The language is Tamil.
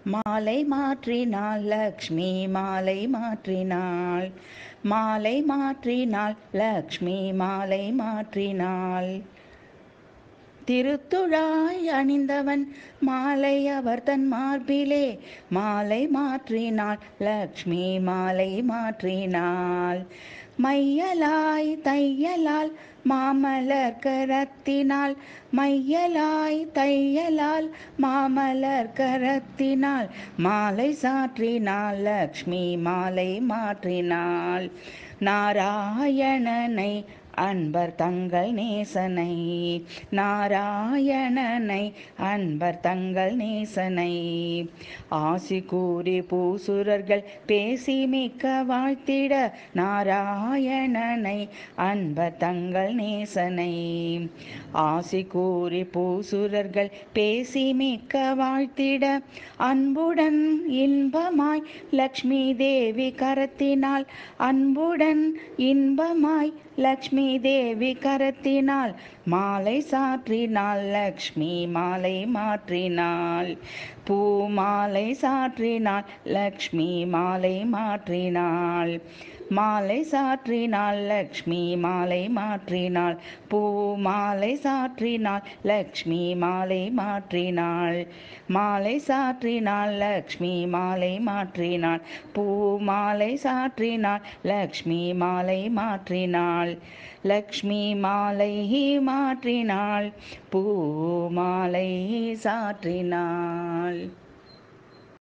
மாலை மாற்றினாள் லக்ஷ்மி மாலை மாற்றினாள் மாலை மாற்றினாள் லக்ஷ்மி மாலை மாற்றினாள் திருத்துழாய் அணிந்தவன் மாலை அவர் தன் மார்பிலே மாலை மாற்றினாள் லக்ஷ்மி மாலை மாற்றினாள் மையலாய் தையலால் மாமலர் கரத்தினால் மையலாய் தையலால் மாமலர் கரத்தினால் மாலை சாற்றினாள் லக்ஷ்மி மாலை மாற்றினாள் நாராயணனை அன்பர் தங்கள் நேசனை நாராயணனை அன்பர் தங்கள் நேசனை ஆசி கூறி பூசுரர்கள் பேசி மிக்க வாழ்த்திட நாராயணனை அன்பர் தங்கள் நேசனை ஆசி கூறி பூசுரர்கள் பேசி மிக்க வாழ்த்திட அன்புடன் இன்பமாய் லக்ஷ்மி தேவி கரத்தினால் அன்புடன் இன்பமாய் லக்ஷ்மி தேவி கரத்தினால் மாலை சாற்றினாள் லக்ஷ்மி மாலை மாற்றினாள் பூ மாலை சாற்றினாள் லக்ஷ்மி மாலை மாற்றினாள் மாலை சாற்றினாள் லக்ஷ்மி மாலை மாற்றினாள் பூ மாலை சாற்றினாள் லக்ஷ்மி மாலை மாற்றினாள் மாலை சாற்றினாள் லக்ஷ்மி மாலை மாற்றினாள் பூ மாலை சாற்றினாள் லக்ஷ்மி மாலை மாற்றினாள் லக்ஷ்மி மாலை மாற்றினாள் பூ மாலை சாற்றினாள்